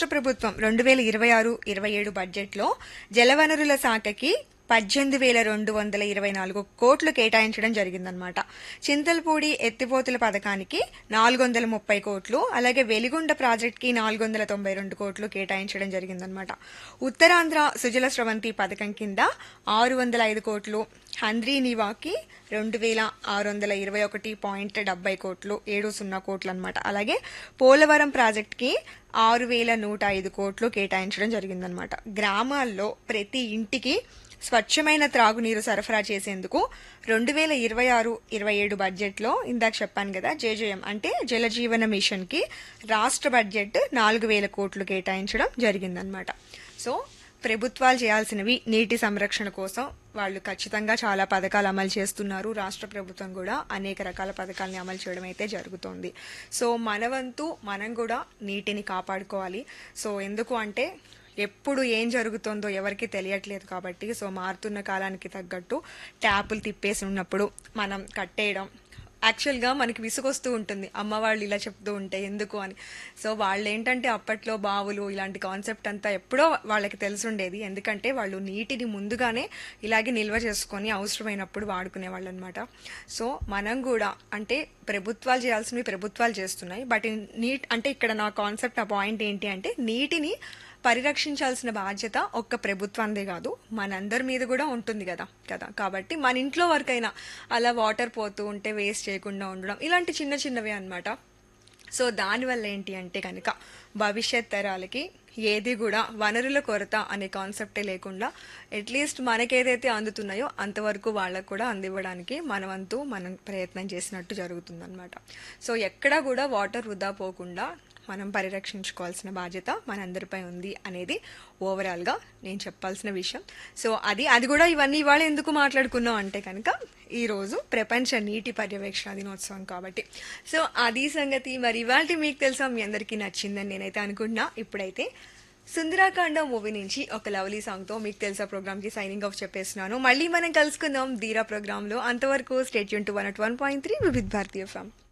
రాష్ట్ర ప్రభుత్వం రెండు వేల ఇరవై ఆరు ఇరవై ఏడు బడ్జెట్లో జలవనరుల శాఖకి పద్దెనిమిది వేల రెండు వందల ఇరవై నాలుగు కోట్లు కేటాయించడం జరిగిందనమాట చింతలపూడి ఎత్తిపోతుల పథకానికి నాలుగు వందల ముప్పై కోట్లు అలాగే వెలిగొండ ప్రాజెక్ట్కి నాలుగు వందల తొంభై రెండు కోట్లు కేటాయించడం జరిగిందనమాట ఉత్తరాంధ్ర సుజల స్రవంతి పథకం కింద ఆరు వందల ఐదు కోట్లు హంద్రీ నివాకి రెండు వేల ఆరు వందల ఇరవై ఒకటి పాయింట్ డెబ్బై కోట్లు ఏడు సున్నా కోట్లు అనమాట అలాగే పోలవరం ప్రాజెక్ట్కి ఆరు వేల నూట ఐదు కోట్లు కేటాయించడం జరిగిందనమాట గ్రామాల్లో ప్రతి ఇంటికి స్వచ్ఛమైన త్రాగునీరు సరఫరా చేసేందుకు రెండు వేల ఇరవై ఆరు ఇరవై ఏడు బడ్జెట్లో ఇందాక చెప్పాను కదా జేజేఎం అంటే జలజీవన మిషన్కి రాష్ట్ర బడ్జెట్ నాలుగు వేల కోట్లు కేటాయించడం జరిగిందనమాట సో ప్రభుత్వాలు చేయాల్సినవి నీటి సంరక్షణ కోసం వాళ్ళు ఖచ్చితంగా చాలా పథకాలు అమలు చేస్తున్నారు రాష్ట్ర ప్రభుత్వం కూడా అనేక రకాల పథకాలని అమలు చేయడం అయితే జరుగుతోంది సో మన వంతు మనం కూడా నీటిని కాపాడుకోవాలి సో ఎందుకు అంటే ఎప్పుడు ఏం జరుగుతుందో ఎవరికి తెలియట్లేదు కాబట్టి సో మారుతున్న కాలానికి తగ్గట్టు ట్యాపులు తిప్పేసి ఉన్నప్పుడు మనం కట్టేయడం యాక్చువల్గా మనకి విసుగొస్తూ ఉంటుంది అమ్మ వాళ్ళు ఇలా చెప్తూ ఉంటే ఎందుకు అని సో వాళ్ళు ఏంటంటే అప్పట్లో బావులు ఇలాంటి కాన్సెప్ట్ అంతా ఎప్పుడో వాళ్ళకి తెలుసుండేది ఎందుకంటే వాళ్ళు నీటిని ముందుగానే ఇలాగే నిల్వ చేసుకొని అవసరమైనప్పుడు వాడుకునే వాళ్ళు అనమాట సో మనం కూడా అంటే ప్రభుత్వాలు చేయాల్సినవి ప్రభుత్వాలు చేస్తున్నాయి బట్ నీట్ అంటే ఇక్కడ నా కాన్సెప్ట్ నా పాయింట్ ఏంటి అంటే నీటిని పరిరక్షించాల్సిన బాధ్యత ఒక్క ప్రభుత్వందే కాదు మనందరి మీద కూడా ఉంటుంది కదా కదా కాబట్టి మన ఇంట్లో వరకైనా అలా వాటర్ పోతూ ఉంటే వేస్ట్ చేయకుండా ఉండడం ఇలాంటి చిన్న చిన్నవి అనమాట సో దానివల్ల ఏంటి అంటే కనుక భవిష్యత్ తరాలకి ఏది కూడా వనరుల కొరత అనే కాన్సెప్టే లేకుండా అట్లీస్ట్ మనకేదైతే అందుతున్నాయో అంతవరకు వాళ్ళకు కూడా అందివ్వడానికి మన వంతు మనం ప్రయత్నం చేసినట్టు జరుగుతుందన్నమాట సో ఎక్కడా కూడా వాటర్ వృధా పోకుండా మనం పరిరక్షించుకోవాల్సిన బాధ్యత మనందరిపై ఉంది అనేది ఓవరాల్గా నేను చెప్పాల్సిన విషయం సో అది అది కూడా ఇవన్నీ ఇవాళ ఎందుకు మాట్లాడుకున్నాం అంటే కనుక ఈరోజు ప్రపంచ నీటి పర్యవేక్షణ దినోత్సవం కాబట్టి సో అది సంగతి మరి ఇవాళ మీకు తెలుసా మీ అందరికీ నచ్చిందని నేనైతే అనుకుంటున్నా ఇప్పుడైతే సుందరాకాండ మూవీ నుంచి ఒక లవ్లీ సాంగ్తో మీకు తెలుసా ప్రోగ్రామ్కి సైనింగ్ ఆఫ్ చెప్పేస్తున్నాను మళ్ళీ మనం కలుసుకుందాం ధీరా ప్రోగ్రాంలో అంతవరకు స్టేట్ యూన్ to one at one point three Vividh Bharatiya from